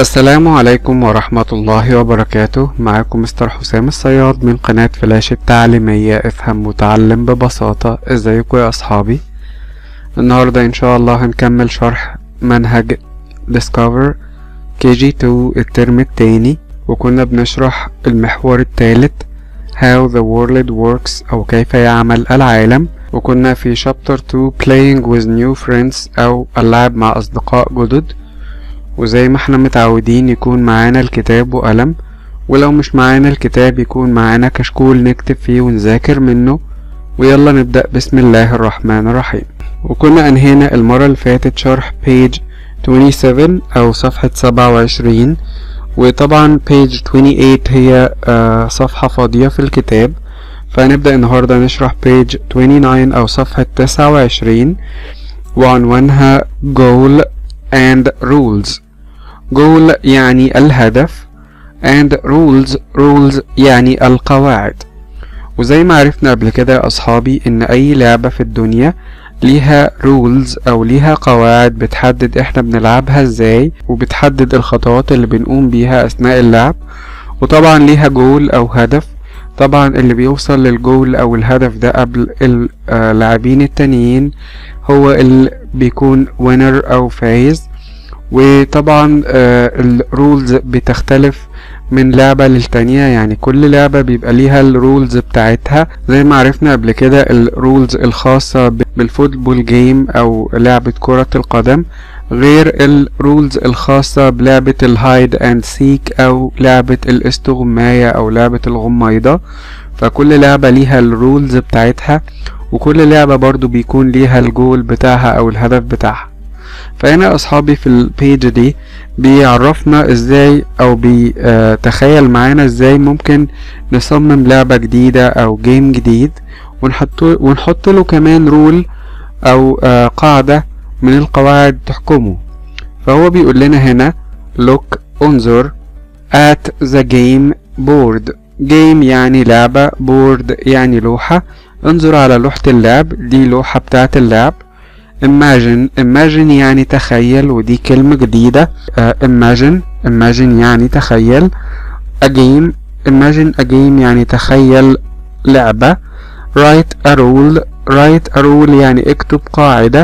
السلام عليكم ورحمة الله وبركاته معاكم مستر حسام الصياد من قناة فلاش التعليمية افهم وتعلم ببساطة ازيكم يا اصحابي النهاردة ان شاء الله هنكمل شرح منهج Discover KG2 الترم التاني وكنا بنشرح المحور الثالث How the world works او كيف يعمل العالم وكنا في chapter 2 Playing with new friends او اللعب مع اصدقاء جدد وزي ما احنا متعودين يكون معانا الكتاب وقلم ولو مش معانا الكتاب يكون معانا كشكول نكتب فيه ونذاكر منه ويلا نبدأ بسم الله الرحمن الرحيم وكنا انهينا المرة اللي فاتت شرح page 27 او صفحة 27 وطبعا page 28 هي آه صفحة فاضية في الكتاب فهنبدأ النهاردة نشرح page 29 او صفحة 29 وعنوانها goal and rules goal يعني الهدف and rules rules يعني القواعد وزي ما عرفنا قبل كده يا أصحابي إن أي لعبة في الدنيا ليها rules أو ليها قواعد بتحدد إحنا بنلعبها إزاي وبتحدد الخطوات اللي بنقوم بيها أثناء اللعب وطبعا ليها جول أو هدف طبعا اللي بيوصل للجول أو الهدف ده قبل اللاعبين التانيين هو اللي بيكون winner أو فايز وطبعا الرولز بتختلف من لعبة للتانية يعني كل لعبة بيبقى ليها الرولز بتاعتها زي ما عرفنا قبل كده الرولز الخاصة بالفوتبول جيم او لعبة كرة القدم غير الرولز الخاصة بلعبة الهايد اند سيك او لعبة الاستغماية او لعبة الغميضة فكل لعبة ليها الرولز بتاعتها وكل لعبة برضو بيكون ليها الجول بتاعها او الهدف بتاعها فهنا اصحابي في البيج دي بيعرفنا ازاي او بيتخيل معانا ازاي ممكن نصمم لعبة جديدة او جيم جديد ونحط ونحط له كمان رول او قاعدة من القواعد تحكمه فهو بيقول لنا هنا look انظر at the game board game يعني لعبة board يعني لوحة انظر على لوحة اللعب دي لوحة بتاعة اللعب imagine imagine يعني تخيل ودي كلمة جديدة uh, imagine imagine يعني تخيل a game imagine a game يعني تخيل لعبة write a rule write a rule يعني اكتب قاعدة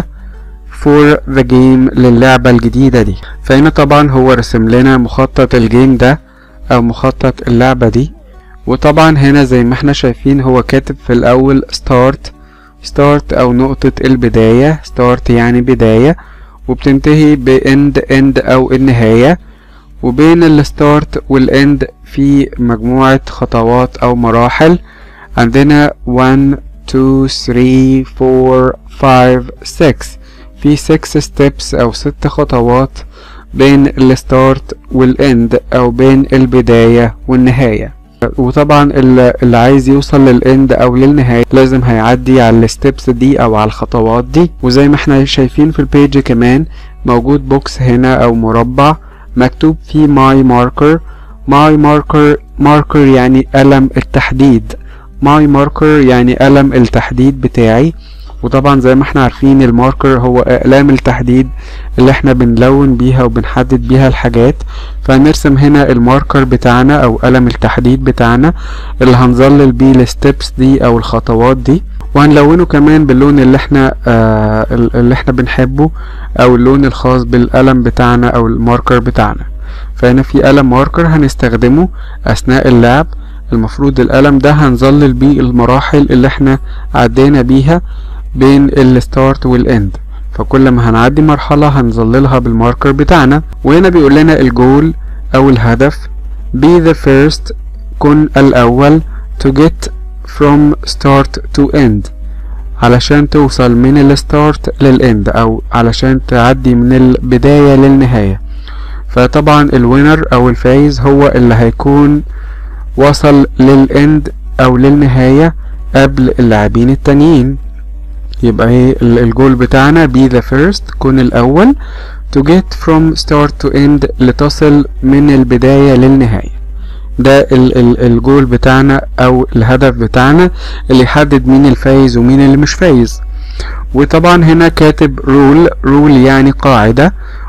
for the game للعبة الجديدة دي فهنا طبعا هو رسم لنا مخطط الجيم ده او مخطط اللعبة دي وطبعا هنا زي ما احنا شايفين هو كاتب في الاول start start أو نقطة البداية start يعني بداية وبتنتهي ب end end أو النهاية وبين الستارت والاند في مجموعة خطوات أو مراحل عندنا 1 2 3 4 5 6 في 6 steps أو ست خطوات بين الستارت والاند أو بين البداية والنهاية وطبعا اللي عايز يوصل للاند او للنهاية لازم هيعدي على الستبس دي او على الخطوات دي وزي ما احنا شايفين في البيج كمان موجود بوكس هنا او مربع مكتوب فيه ماي ماركر ماي ماركر ماركر يعني قلم التحديد ماي ماركر يعني قلم التحديد بتاعي وطبعا زي ما احنا عارفين الماركر هو اقلام التحديد اللي احنا بنلون بيها وبنحدد بيها الحاجات فهنرسم هنا الماركر بتاعنا او قلم التحديد بتاعنا اللي هنظلل بيه الستبس دي او الخطوات دي وهنلونه كمان باللون اللي احنا آه اللي احنا بنحبه او اللون الخاص بالقلم بتاعنا او الماركر بتاعنا فهنا في قلم ماركر هنستخدمه اثناء اللعب المفروض القلم ده هنظلل بيه المراحل اللي احنا عدينا بيها بين الستارت والاند فكل ما هنعدي مرحلة هنظللها بالماركر بتاعنا وهنا بيقول لنا الجول او الهدف be the first كن الاول to get from start to end علشان توصل من الستارت للاند او علشان تعدي من البداية للنهاية فطبعا الوينر او الفايز هو اللي هيكون وصل للاند او للنهاية قبل اللاعبين التانيين يبقى هي الجول بتاعنا be the first كن الأول to get from start to end لتصل من البداية للنهاية ده ال ال الجول بتاعنا أو الهدف بتاعنا اللي يحدد مين الفايز ومين اللي مش فايز وطبعا هنا كاتب رول رول يعني قاعدة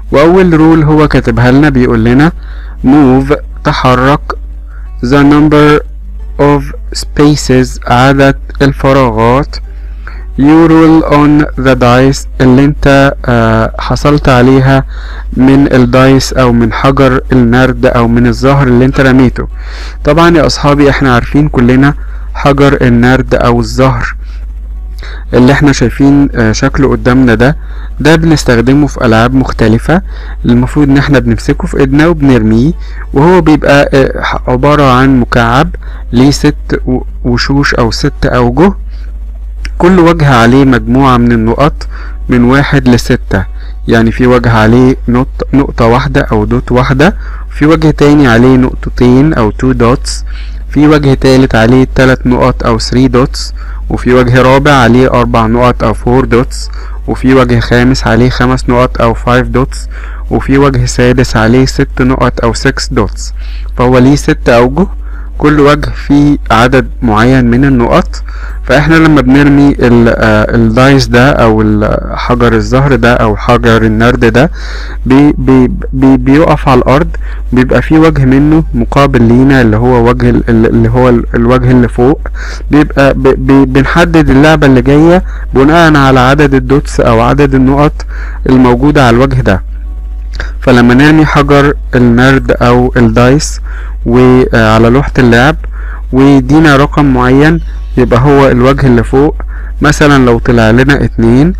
واول رول هو كاتبها لنا بيقول لنا move تحرك the number of spaces عدد الفراغات you roll on the dice اللي انت آه حصلت عليها من الدايس او من حجر النرد او من الزهر اللي انت رميته طبعا يا اصحابي احنا عارفين كلنا حجر النرد او الزهر اللي احنا شايفين آه شكله قدامنا ده ده بنستخدمه في العاب مختلفة المفروض ان احنا بنمسكه في ايدنا وبنرميه وهو بيبقى آه عبارة عن مكعب ليه ست وشوش او ست اوجه كل وجه عليه مجموعة من النقط من واحد لستة يعني في وجه عليه نقطة, نقطة واحدة أو دوت واحدة في وجه تاني عليه نقطتين أو تو دوتس في وجه تالت عليه تلات نقط أو ثري دوتس وفي وجه رابع عليه أربع نقط أو فور دوتس وفي وجه خامس عليه خمس نقط أو فايف دوتس وفي وجه سادس عليه ست نقط أو سكس دوتس فهو ليه ست أوجه كل وجه فيه عدد معين من النقط فاحنا لما بنرمي الدايس ده او حجر الزهر ده او حجر النرد ده بي بي بي بيقف على الارض بيبقى فيه وجه منه مقابل لينا اللي هو وجه اللي هو الوجه اللي فوق بيبقى بي بنحدد اللعبة اللي جاية بناء على عدد الدوتس او عدد النقط الموجودة على الوجه ده فلما نرمي حجر النرد او الدايس وعلى لوحة اللعب ويدينا رقم معين يبقى هو الوجه اللي فوق مثلا لو طلع لنا اتنين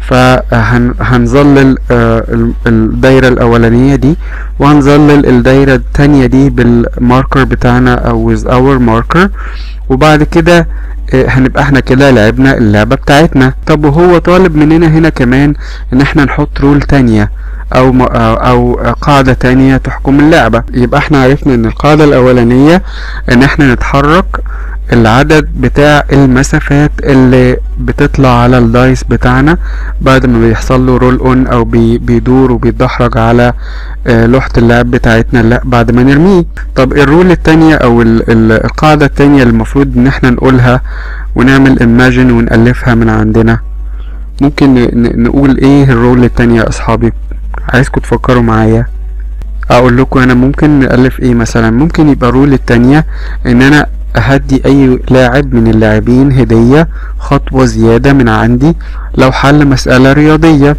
فهنظلل الدايرة الأولانية دي وهنظلل الدايرة التانية دي بالماركر بتاعنا أو with our marker وبعد كده هنبقى احنا كده لعبنا اللعبة بتاعتنا طب وهو طالب مننا هنا كمان ان احنا نحط رول تانية او او قاعدة تانية تحكم اللعبة يبقى احنا عرفنا ان القاعدة الاولانية ان احنا نتحرك العدد بتاع المسافات اللي بتطلع على الدايس بتاعنا بعد ما بيحصل له رول اون او بي بيدور وبيتدحرج على لوحة اللعب بتاعتنا لا بعد ما نرميه طب الرول التانية او القاعدة التانية اللي المفروض ان احنا نقولها ونعمل imagine ونألفها من عندنا ممكن نقول ايه الرول التانية يا اصحابي عايزكم تفكروا معايا اقول لكم انا ممكن نألف ايه مثلا ممكن يبقى الرول التانية ان انا اهدي اي لاعب من اللاعبين هدية خطوة زيادة من عندي لو حل مسألة رياضية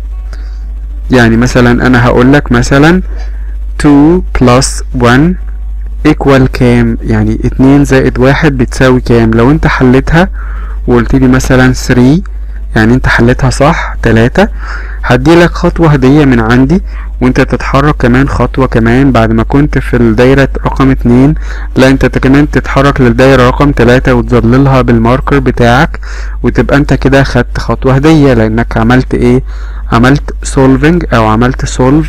يعني مثلا انا هقول لك مثلا 2 plus 1 equal كام يعني اتنين زائد واحد بتساوي كام لو انت حلتها وقلت لي مثلا 3 يعني انت حلتها صح تلاتة هديلك خطوة هدية من عندي وانت تتحرك كمان خطوة كمان بعد ما كنت في الدايرة رقم اتنين لا انت كمان تتحرك للدايرة رقم تلاتة وتظللها بالماركر بتاعك وتبقى انت كده خدت خطوة هدية لانك عملت ايه عملت solving او عملت solve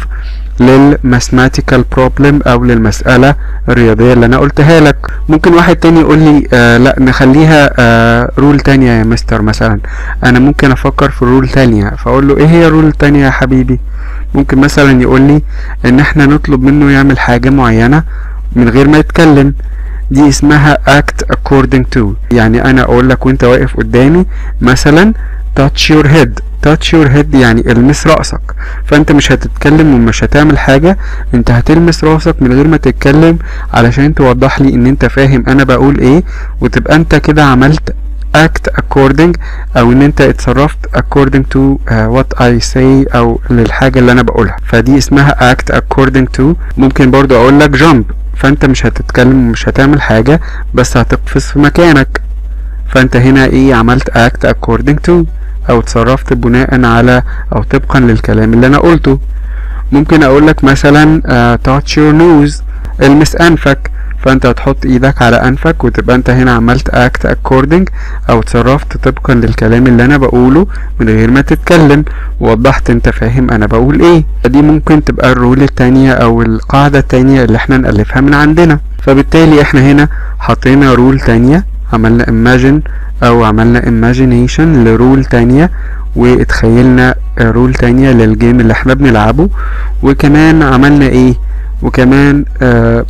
للماثماتيكال بروبلم او للمسألة الرياضية اللي انا قلتها لك ممكن واحد تاني يقول لي آه لا نخليها آه رول تانية يا مستر مثلا انا ممكن افكر في رول تانية فاقول له ايه هي رول تانية يا حبيبي ممكن مثلا يقول لي ان احنا نطلب منه يعمل حاجة معينة من غير ما يتكلم دي اسمها act according to يعني انا اقول لك وانت واقف قدامي مثلا touch your head touch your head يعني المس رأسك فانت مش هتتكلم ومش هتعمل حاجة انت هتلمس رأسك من غير ما تتكلم علشان توضح لي ان انت فاهم انا بقول ايه وتبقى انت كده عملت act according او ان انت اتصرفت according to uh, what I say او للحاجة اللي انا بقولها فدي اسمها act according to ممكن برضو اقول لك jump فانت مش هتتكلم ومش هتعمل حاجة بس هتقفز في مكانك فانت هنا ايه عملت act according to او اتصرفت بناء على او طبقا للكلام اللي انا قلته ممكن اقول لك مثلا uh, touch your nose المس انفك فانت هتحط ايدك على انفك وتبقى انت هنا عملت act according او اتصرفت طبقا للكلام اللي انا بقوله من غير ما تتكلم ووضحت انت فاهم انا بقول ايه دي ممكن تبقى الرول التانية او القاعدة التانية اللي احنا نألفها من عندنا فبالتالي احنا هنا حطينا رول تانية عملنا imagine او عملنا imagination لرول تانية واتخيلنا رول تانية للجيم اللي احنا بنلعبه وكمان عملنا ايه وكمان آه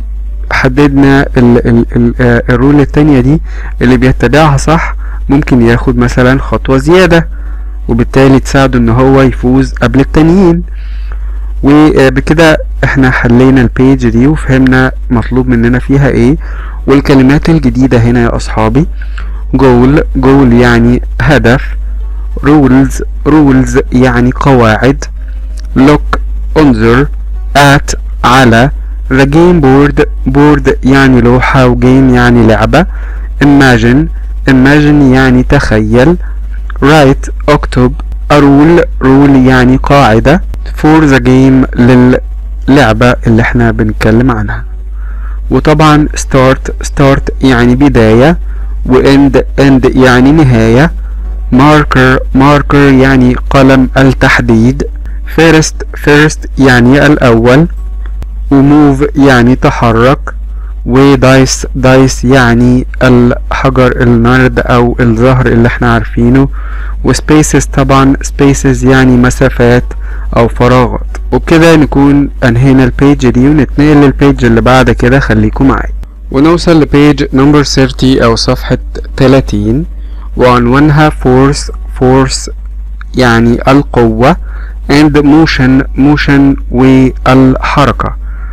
حددنا ال ال ال آه الرول التانية دي اللي بيتبعها صح ممكن ياخد مثلا خطوة زيادة وبالتالي تساعده ان هو يفوز قبل التانيين وبكده احنا حلينا البيج دي وفهمنا مطلوب مننا فيها ايه والكلمات الجديدة هنا يا اصحابي جول جول يعني هدف rules rules يعني قواعد look انظر at على the game board board يعني لوحة وجيم يعني لعبة imagine imagine يعني تخيل write اكتب a rule rule يعني قاعدة for the game للعبة اللي احنا بنتكلم عنها وطبعا start start يعني بداية و end end يعني نهاية marker marker يعني قلم التحديد first first يعني الأول وموف يعني تحرك ودايس دايس يعني الحجر النرد او الزهر اللي احنا عارفينه وسبيسز طبعا سبيسز يعني مسافات او فراغات وبكده نكون انهينا البيج دي ونتنقل للبيج اللي بعد كده خليكم معايا ونوصل لبيج نمبر 30 او صفحة 30 وعنوانها فورس فورس يعني القوة and motion motion والحركة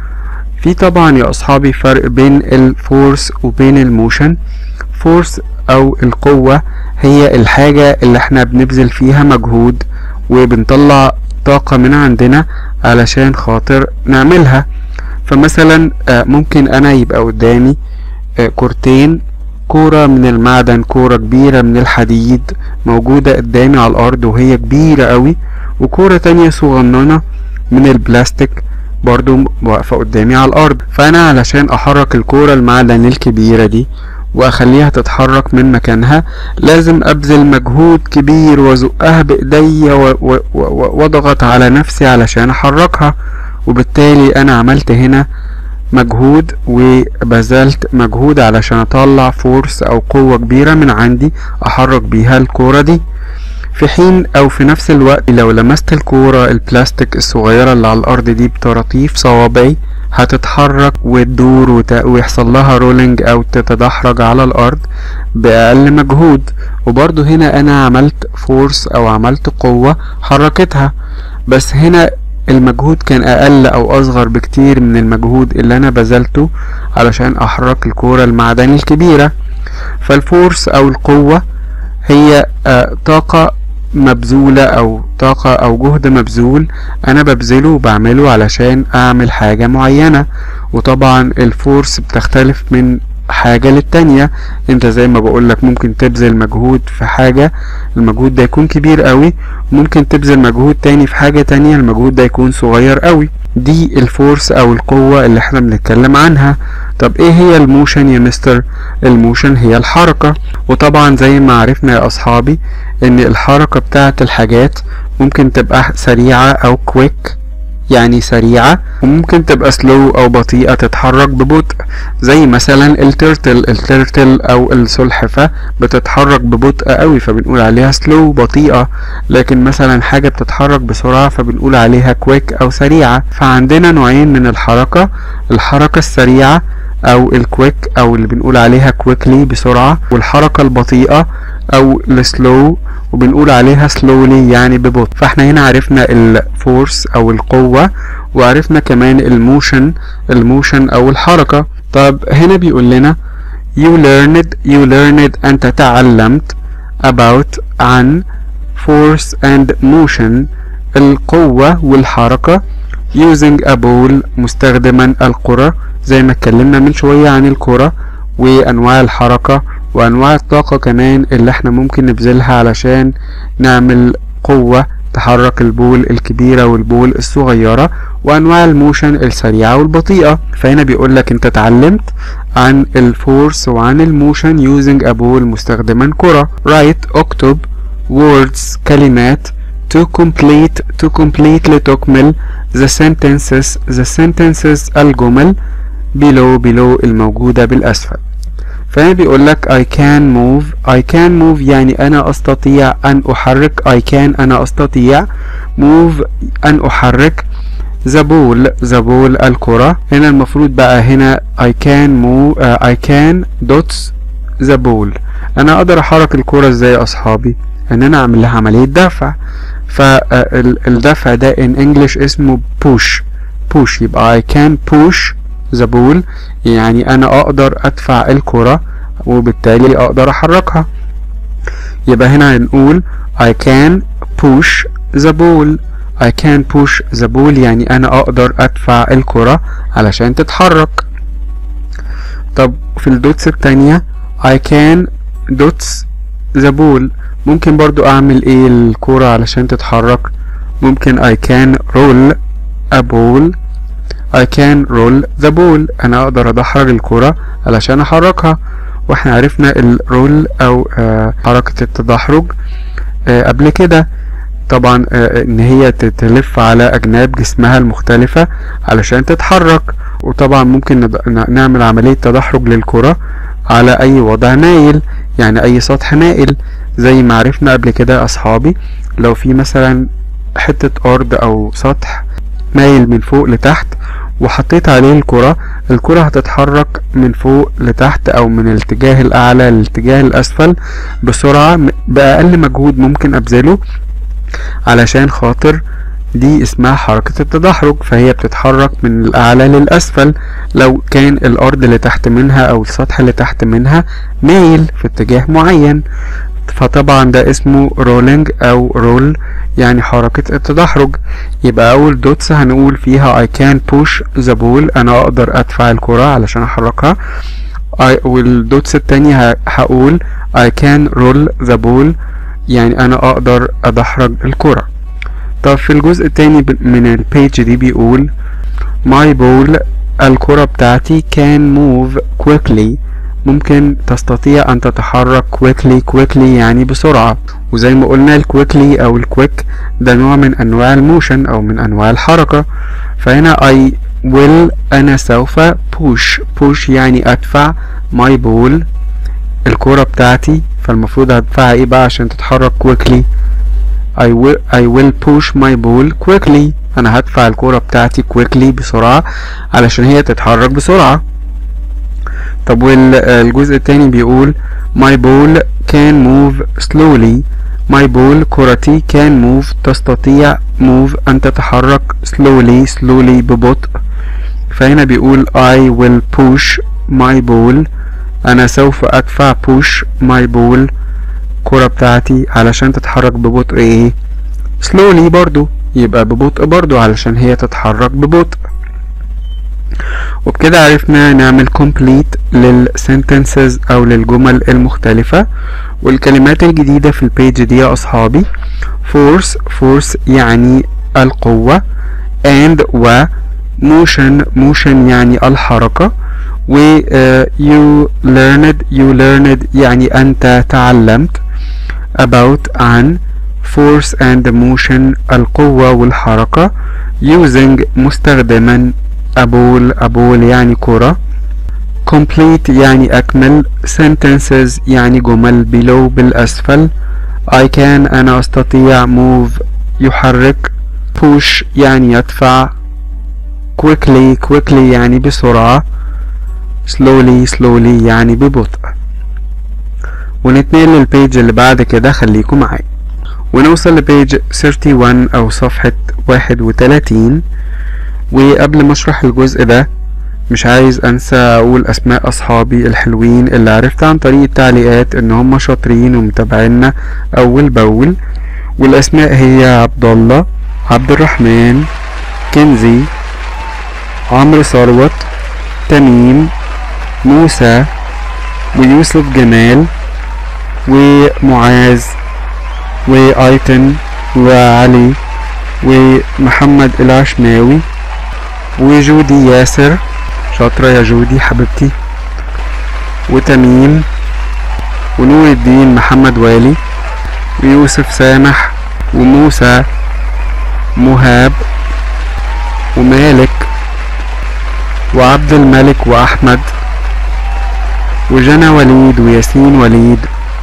في طبعا يا اصحابي فرق بين الفورس وبين الموشن فورس او القوة هي الحاجة اللي احنا بنبذل فيها مجهود وبنطلع طاقة من عندنا علشان خاطر نعملها فمثلا ممكن انا يبقى قدامي كورتين كورة من المعدن كورة كبيرة من الحديد موجودة قدامي على الارض وهي كبيرة قوي وكورة تانية صغننة من البلاستيك برضو واقفة قدامي على الأرض فأنا علشان أحرك الكورة المعدن الكبيرة دي وأخليها تتحرك من مكانها لازم أبذل مجهود كبير وأزقها بإيديا وأضغط على نفسي علشان أحركها وبالتالي أنا عملت هنا مجهود وبذلت مجهود علشان أطلع فورس أو قوة كبيرة من عندي أحرك بيها الكورة دي في حين او في نفس الوقت لو لمست الكورة البلاستيك الصغيرة اللي على الارض دي بطراطيف صوابعي هتتحرك وتدور وت... ويحصل لها رولينج او تتدحرج على الارض باقل مجهود وبرضو هنا انا عملت فورس او عملت قوة حركتها بس هنا المجهود كان اقل او اصغر بكتير من المجهود اللي انا بذلته علشان احرك الكورة المعدن الكبيرة فالفورس او القوة هي آه طاقة مبذولة او طاقة او جهد مبذول انا ببذله وبعمله علشان اعمل حاجة معينة وطبعا الفورس بتختلف من حاجة للتانية انت زي ما بقولك ممكن تبذل مجهود في حاجة المجهود ده يكون كبير قوي ممكن تبذل مجهود تاني في حاجة تانية المجهود ده يكون صغير قوي دي الفورس او القوة اللي احنا بنتكلم عنها طب ايه هي الموشن يا مستر الموشن هي الحركة وطبعا زي ما عرفنا يا اصحابي ان الحركة بتاعت الحاجات ممكن تبقى سريعة او كويك يعني سريعة وممكن تبقى سلو او بطيئة تتحرك ببطء زي مثلا الترتل الترتل او السلحفة بتتحرك ببطء قوي فبنقول عليها سلو بطيئة لكن مثلا حاجة بتتحرك بسرعة فبنقول عليها كويك او سريعة فعندنا نوعين من الحركة الحركة السريعة او الكويك او اللي بنقول عليها كويكلي بسرعة والحركة البطيئة او السلو وبنقول عليها slowly يعني ببطء فاحنا هنا عرفنا الفورس او القوة وعرفنا كمان الموشن الموشن او الحركة طب هنا بيقول لنا you learned you learned انت تعلمت about عن force and motion القوة والحركة using a ball مستخدما الكرة زي ما اتكلمنا من شوية عن الكرة وانواع الحركة وانواع الطاقة كمان اللي احنا ممكن نبذلها علشان نعمل قوة تحرك البول الكبيرة والبول الصغيرة وانواع الموشن السريعة والبطيئة فهنا بيقولك انت اتعلمت عن الفورس وعن الموشن using a ball مستخدما كرة write اكتب words كلمات to complete to complete لتكمل the sentences the sentences الجمل below below الموجودة بالأسفل فهنا بيقول لك I can move I can move يعني أنا أستطيع أن أحرك I can أنا أستطيع move أن أحرك the ball the ball الكرة هنا المفروض بقى هنا I can move uh, I can dots the ball أنا أقدر أحرك الكرة إزاي يا أصحابي إن أنا أعمل لها عملية دفع فالدفع ده in English اسمه push push يبقى I can push the ball يعني أنا أقدر أدفع الكرة وبالتالي أقدر أحركها يبقى هنا هنقول I can push the ball I can push the ball يعني أنا أقدر أدفع الكرة علشان تتحرك طب في الدوتس التانية I can dots the ball ممكن برضو أعمل إيه الكرة علشان تتحرك ممكن I can roll a ball I can roll the ball أنا أقدر أدحرج الكرة علشان أحركها واحنا عرفنا الرول أو آه حركة التدحرج آه قبل كده طبعا آه ان هي تلف على اجناب جسمها المختلفة علشان تتحرك وطبعا ممكن نعمل عملية تدحرج للكرة على اي وضع نايل يعني اي سطح نائل زي ما عرفنا قبل كده اصحابي لو في مثلا حتة ارض او سطح مايل من فوق لتحت وحطيت عليه الكرة الكرة هتتحرك من فوق لتحت او من الاتجاه الاعلى للاتجاه الاسفل بسرعة باقل مجهود ممكن ابذله علشان خاطر دي اسمها حركة التدحرج فهي بتتحرك من الأعلى للأسفل لو كان الأرض اللي تحت منها أو السطح اللي تحت منها مايل في اتجاه معين فطبعا ده اسمه رولينج أو رول يعني حركة التدحرج يبقى أول دوتس هنقول فيها I can push the ball أنا أقدر أدفع الكرة علشان أحركها I والدوتس التانية هقول I can roll the ball يعني أنا أقدر أدحرج الكرة طب في الجزء التاني من البيج دي بيقول my ball الكرة بتاعتي can move quickly ممكن تستطيع أن تتحرك quickly quickly يعني بسرعة وزي ما قلنا الكويكلي أو الكويك ده نوع من أنواع الموشن أو من أنواع الحركة فهنا I will أنا سوف push push يعني أدفع my ball الكرة بتاعتي فالمفروض هدفعها ايه بقى عشان تتحرك quickly I will, I will push my ball quickly انا هدفع الكرة بتاعتي quickly بسرعة علشان هي تتحرك بسرعة طب والجزء التاني بيقول my ball can move slowly my ball كرتي can move تستطيع move أن تتحرك slowly slowly ببطء فهنا بيقول I will push my ball أنا سوف أدفع push my ball كرة بتاعتي علشان تتحرك ببطء ايه slowly برضو يبقى ببطء برضو علشان هي تتحرك ببطء وبكده عرفنا نعمل complete للsentences او للجمل المختلفة والكلمات الجديدة في البيج دي يا اصحابي force force يعني القوة and و motion motion يعني الحركة و uh, you learned you learned يعني أنت تعلمت about عن force and motion القوة والحركة using مستخدما أبول أبول يعني كرة complete يعني أكمل sentences يعني جمل below بالأسفل I can أنا أستطيع move يحرك push يعني يدفع quickly quickly يعني بسرعة slowly slowly يعني ببطء ونتنقل للبيج اللي بعد كده خليكم معايا ونوصل لبيج 31 أو صفحة 31 وقبل ما اشرح الجزء ده مش عايز انسى اقول اسماء اصحابي الحلوين اللي عرفت عن طريق التعليقات ان هم شاطرين ومتابعينا اول باول والاسماء هي عبد الله عبد الرحمن كنزي عمرو ثروت تميم موسى ويوسف جمال ومعاذ وايتن وعلي ومحمد العشماوي وجودي ياسر شاطرة يا جودي حبيبتي وتميم ونور الدين محمد والي ويوسف سامح وموسى مهاب ومالك وعبد الملك وأحمد وجنى وليد وياسين وليد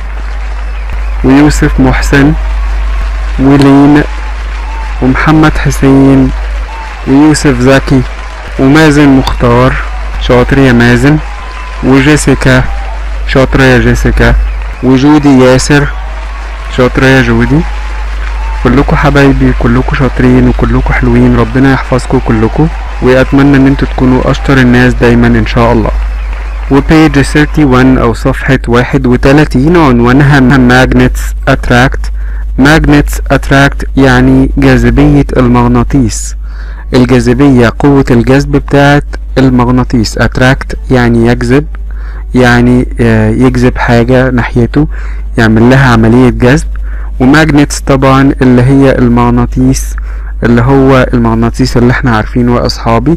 ويوسف محسن ولين ومحمد حسين ويوسف زكي ومازن مختار شاطر يا مازن وجيسيكا شاطرة يا جيسيكا وجودي ياسر شاطرة يا جودي كلكم حبايبي كلكم شاطرين وكلكم حلوين ربنا يحفظكم كلكم واتمنى ان انتوا تكونوا اشطر الناس دايما ان شاء الله وبيج 31 او صفحة 31 عنوانها magnets attract magnets attract يعني جاذبية المغناطيس الجاذبية قوة الجذب بتاعت المغناطيس attract يعني يجذب يعني يجذب حاجة ناحيته يعمل لها عملية جذب وماجنتس طبعا اللي هي المغناطيس اللي هو المغناطيس اللي احنا عارفينه يا اصحابي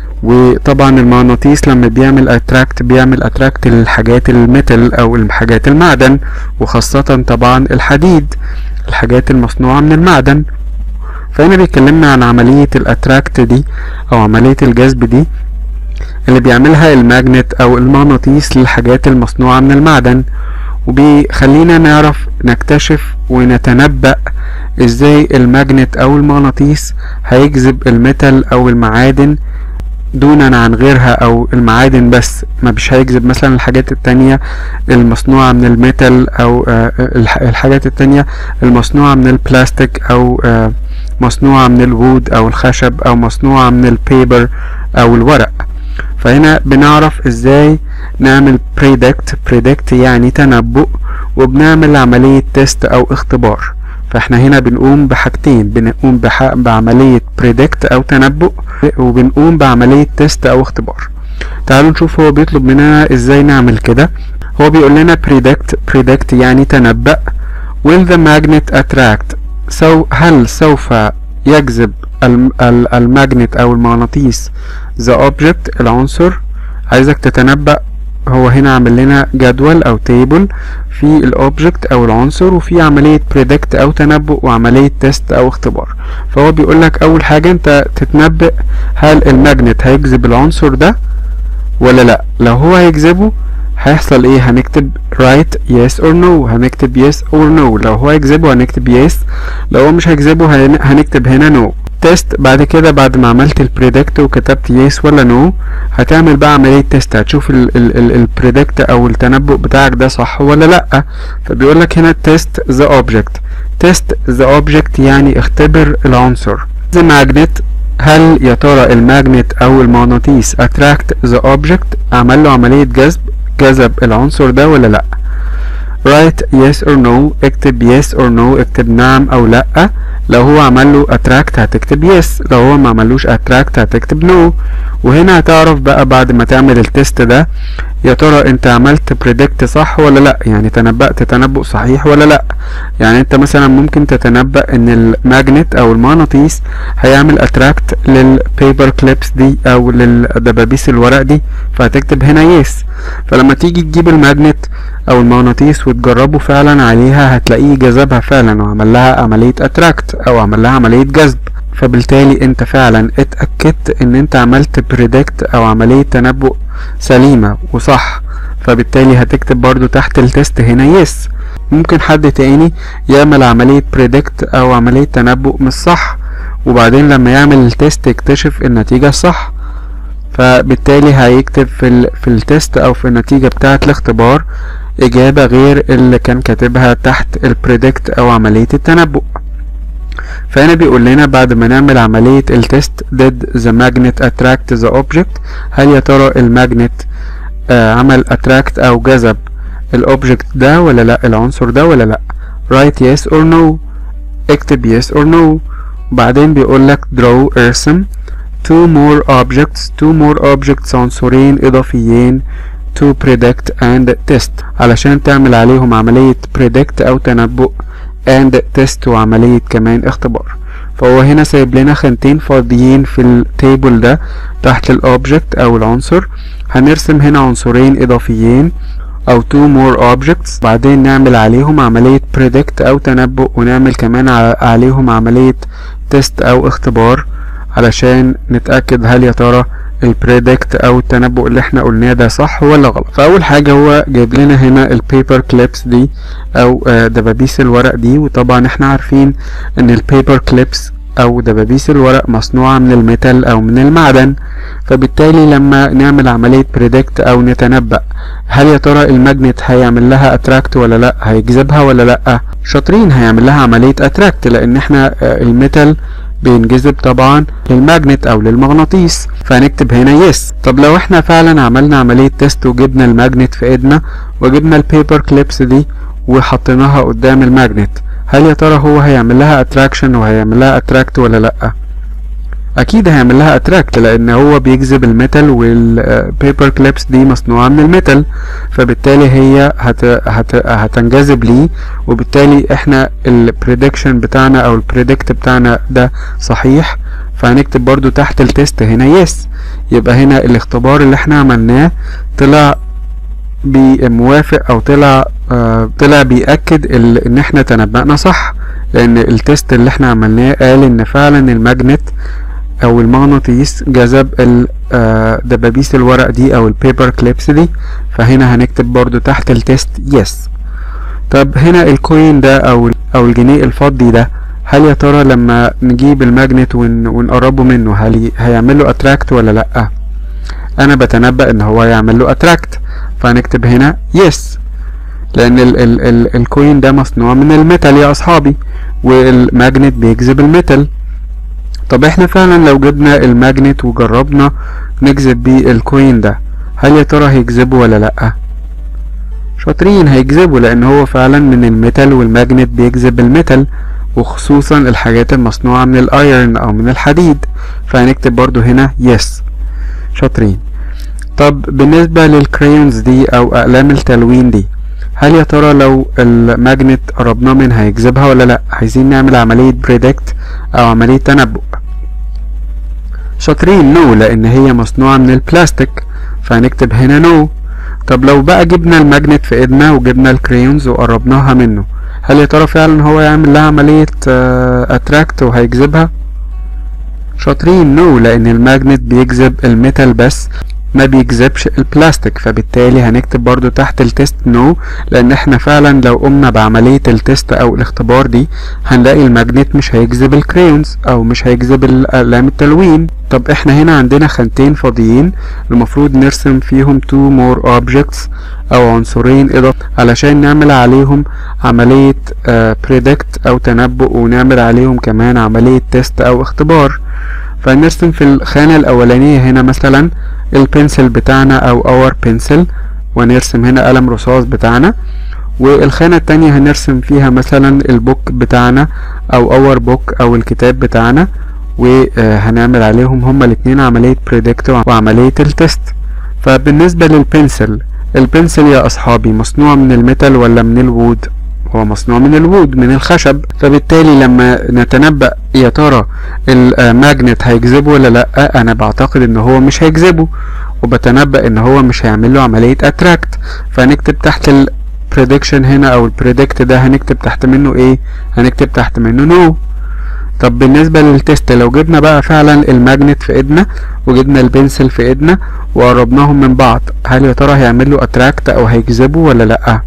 وطبعا المغناطيس لما بيعمل اتراكت بيعمل اتراكت للحاجات الميتال او الحاجات المعدن وخاصة طبعا الحديد الحاجات المصنوعة من المعدن فهنا بيكلمنا عن عملية الاتراكت دي او عملية الجذب دي اللي بيعملها الماجنت او المغناطيس للحاجات المصنوعة من المعدن وبيخلينا نعرف نكتشف ونتنبأ ازاي الماجنت او المغناطيس هيجذب الميتال او المعادن دونا عن غيرها او المعادن بس ما مش هيجذب مثلا الحاجات التانية المصنوعة من الميتال او الحاجات التانية المصنوعة من البلاستيك او مصنوعة من الوود او الخشب او مصنوعة من البيبر او الورق فهنا بنعرف ازاي نعمل predict predict يعني تنبؤ وبنعمل عملية تيست او اختبار فاحنا هنا بنقوم بحاجتين بنقوم بح... بعملية predict او تنبؤ وبنقوم بعملية تيست او اختبار تعالوا نشوف هو بيطلب مننا ازاي نعمل كده هو بيقول لنا predict predict يعني تنبأ will the magnet attract سو هل سوف يجذب الماجنت او المغناطيس the object العنصر عايزك تتنبأ هو هنا عامل لنا جدول او تيبل في الاوبجكت او العنصر وفي عملية بريدكت او تنبؤ وعملية تيست او اختبار فهو بيقول لك اول حاجة انت تتنبأ هل الماجنت هيجذب العنصر ده ولا لا لو هو هيجذبه هيحصل ايه هنكتب right yes or no هنكتب yes or no لو هو هيجذبه هنكتب yes لو هو مش هيجذبه هنكتب هنا no تيست بعد كده بعد ما عملت البريدكت وكتبت يس ولا نو هتعمل بقى عملية تيست هتشوف البريدكت او التنبؤ بتاعك ده صح ولا لا فبيقول لك هنا تيست ذا اوبجكت تيست ذا اوبجكت يعني اختبر العنصر ذا ماجنت هل يا ترى الماجنت او المغناطيس اتراكت ذا اوبجكت عمل له عملية جذب جذب العنصر ده ولا لا write yes or no اكتب yes or no اكتب نعم او لا لو هو عمل له attract هتكتب yes لو هو ما عملوش attract هتكتب no وهنا هتعرف بقى بعد ما تعمل التست ده يا ترى انت عملت predict صح ولا لا يعني تنبأت تنبؤ صحيح ولا لا يعني انت مثلا ممكن تتنبأ ان الماجنت او المغناطيس هيعمل attract للبيبر كليبس دي او للدبابيس الورق دي فهتكتب هنا yes فلما تيجي تجيب الماجنت او المغناطيس وتجربه فعلا عليها هتلاقيه جذبها فعلا وعمل لها عملية اتراكت او عمل لها عملية جذب فبالتالي انت فعلا اتأكدت ان انت عملت بريدكت او عملية تنبؤ سليمة وصح فبالتالي هتكتب برضو تحت التست هنا يس ممكن حد تاني يعمل عملية بريدكت او عملية تنبؤ مش صح وبعدين لما يعمل التست يكتشف النتيجة الصح فبالتالي هيكتب في, ال في التست او في النتيجة بتاعة الاختبار اجابة غير اللي كان كاتبها تحت البريدكت او عملية التنبؤ فهنا بيقول لنا بعد ما نعمل عملية التست did the magnet attract the object هل يا ترى الماجنت آه عمل attract او جذب الاوبجكت ده ولا لا العنصر ده ولا لا write yes or no اكتب yes or no بعدين بيقول لك draw ارسم two more objects two more objects عنصرين اضافيين to predict and test علشان تعمل عليهم عملية predict او تنبؤ and test وعملية كمان اختبار فهو هنا سايب لنا خانتين فاضيين في التيبل ده تحت الاوبجكت او العنصر هنرسم هنا عنصرين اضافيين او two more objects بعدين نعمل عليهم عملية predict او تنبؤ ونعمل كمان عليهم عملية test او اختبار علشان نتأكد هل يا ترى البريدكت او التنبؤ اللي احنا قلناه ده صح ولا غلط فاول حاجه هو جايب لنا هنا البيبر كليبس دي او دبابيس الورق دي وطبعا احنا عارفين ان البيبر كليبس او دبابيس الورق مصنوعه من الميتال او من المعدن فبالتالي لما نعمل عملية بريدكت او نتنبأ هل يا ترى الماجنت هيعمل لها اتراكت ولا لا هيجذبها ولا لا شاطرين هيعمل لها عملية اتراكت لان احنا الميتال بينجذب طبعا للماجنت او للمغناطيس فهنكتب هنا يس طب لو احنا فعلا عملنا عملية تيست وجبنا الماجنت في ايدنا وجبنا البيبر كليبس دي وحطيناها قدام الماجنت هل يا ترى هو هيعمل لها اتراكشن وهيعمل لها اتراكت ولا لا اكيد هيعمل لها اتراكت لان هو بيجذب الميتال والبيبر كليبس دي مصنوعه من الميتال فبالتالي هي هت هت هتنجذب ليه وبالتالي احنا البريدكشن بتاعنا او البريدكت بتاعنا ده صحيح فهنكتب برضو تحت التست هنا يس يبقى هنا الاختبار اللي احنا عملناه طلع بموافق او طلع آه طلع بيأكد ان احنا تنبأنا صح لان التست اللي احنا عملناه قال ان فعلا الماجنت او المغناطيس جذب دبابيس الورق دي او البيبر كليبس دي فهنا هنكتب برضو تحت التست يس طب هنا الكوين ده او او الجنيه الفضي ده هل يا ترى لما نجيب الماجنت ون ونقربه منه هل هيعمل له اتراكت ولا لا انا بتنبأ ان هو هيعمل له اتراكت فهنكتب هنا يس لان ال ال ال الكوين ده مصنوع من الميتال يا اصحابي والماجنت بيجذب الميتال طب احنا فعلا لو جبنا الماجنت وجربنا نجذب بيه الكوين ده هل يا ترى هيجذبه ولا لا شاطرين هيجذبه لان هو فعلا من الميتال والماجنت بيجذب الميتال وخصوصا الحاجات المصنوعة من الايرن او من الحديد فهنكتب برضو هنا يس شاطرين طب بالنسبة للكريونز دي او اقلام التلوين دي هل يا ترى لو الماجنت قربناه منها هيجذبها ولا لا عايزين نعمل عملية بريدكت او عملية تنبؤ شاطرين نو لان هي مصنوعة من البلاستيك فهنكتب هنا نو طب لو بقى جبنا الماجنت في ايدنا وجبنا الكريونز وقربناها منه هل يا ترى فعلا هو يعمل لها عملية اتراكت وهيجذبها شاطرين نو لان الماجنت بيجذب الميتال بس ما بيجذبش البلاستيك فبالتالي هنكتب برضو تحت التست نو لان احنا فعلا لو قمنا بعملية التست او الاختبار دي هنلاقي الماجنت مش هيجذب الكريونز او مش هيجذب اقلام التلوين طب احنا هنا عندنا خانتين فاضيين المفروض نرسم فيهم two more objects او عنصرين اضافة علشان نعمل عليهم عملية predict او تنبؤ ونعمل عليهم كمان عملية تست او اختبار فنرسم في الخانة الاولانية هنا مثلا البنسل بتاعنا او اور بنسل ونرسم هنا قلم رصاص بتاعنا والخانة التانية هنرسم فيها مثلا البوك بتاعنا او اور بوك او الكتاب بتاعنا وهنعمل عليهم هما الاتنين عملية بريدكت وعملية التست فبالنسبة للبنسل البنسل يا اصحابي مصنوع من الميتال ولا من الوود هو مصنوع من الوود من الخشب فبالتالي لما نتنبأ يا ترى الماجنت هيجذبه ولا لا انا بعتقد ان هو مش هيجذبه وبتنبأ ان هو مش هيعمل له عملية اتراكت فهنكتب تحت ال prediction هنا او البريدكت ده هنكتب تحت منه ايه هنكتب تحت منه نو no. طب بالنسبة للتست لو جبنا بقى فعلا الماجنت في ايدنا وجبنا البنسل في ايدنا وقربناهم من بعض هل يا ترى هيعمل له اتراكت او هيجذبه ولا لأ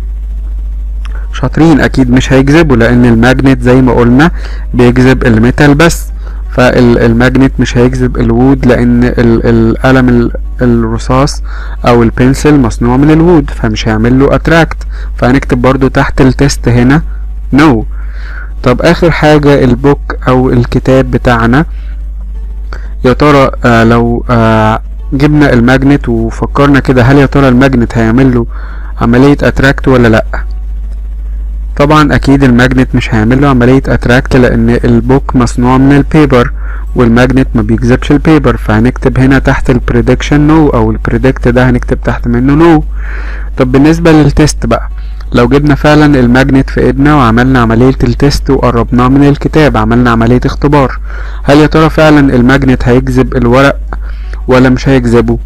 شاطرين اكيد مش هيجذبوا لان الماجنت زي ما قلنا بيجذب الميتال بس فالماجنت مش هيجذب الوود لان القلم الرصاص او البنسل مصنوع من الوود فمش هيعمل له اتراكت فهنكتب برضو تحت التست هنا نو no. طب اخر حاجة البوك او الكتاب بتاعنا يا ترى آه لو آه جبنا الماجنت وفكرنا كده هل يا ترى الماجنت هيعمل له عملية اتراكت ولا لأ طبعا اكيد الماجنت مش هيعمل له عملية اتراكت لان البوك مصنوع من البيبر والماجنت ما بيجذبش البيبر فهنكتب هنا تحت البريدكشن نو او البريدكت ده هنكتب تحت منه نو طب بالنسبة للتست بقى لو جبنا فعلا الماجنت في ايدنا وعملنا عملية التست وقربناه من الكتاب عملنا عملية اختبار هل يا ترى فعلا الماجنت هيجذب الورق ولا مش هيجذبه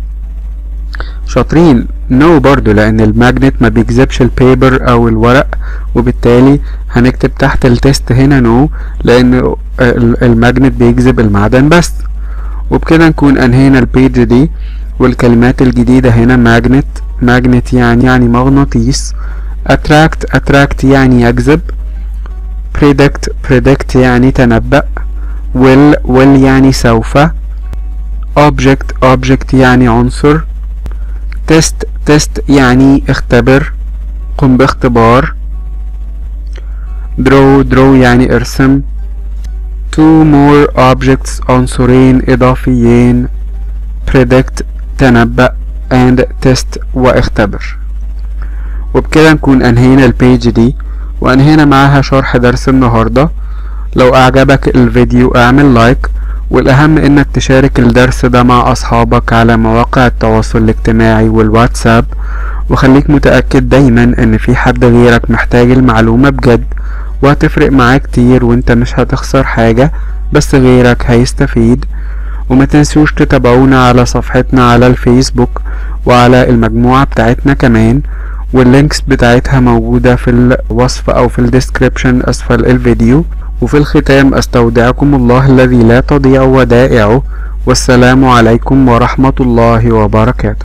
شاطرين نو no برضو لان الماجنت ما بيجذبش البيبر او الورق وبالتالي هنكتب تحت التست هنا نو no لان الماجنت بيجذب المعدن بس وبكده نكون انهينا البيج دي والكلمات الجديدة هنا ماجنت ماجنت يعني يعني مغناطيس attract attract يعني يجذب predict predict يعني تنبأ will will يعني سوف object object يعني عنصر test test يعني اختبر قم باختبار draw draw يعني ارسم two more objects عنصرين إضافيين predict تنبأ and test واختبر وبكده نكون أنهينا البيج دي وأنهينا معاها شرح درس النهاردة لو أعجبك الفيديو اعمل لايك والأهم إنك تشارك الدرس ده مع أصحابك على مواقع التواصل الاجتماعي والواتساب وخليك متأكد دايما إن في حد غيرك محتاج المعلومة بجد وهتفرق معاه كتير وانت مش هتخسر حاجة بس غيرك هيستفيد وما تنسوش تتابعونا على صفحتنا على الفيسبوك وعلى المجموعة بتاعتنا كمان واللينكس بتاعتها موجودة في الوصف أو في الديسكريبشن أسفل الفيديو وفي الختام أستودعكم الله الذي لا تضيع ودائعه والسلام عليكم ورحمة الله وبركاته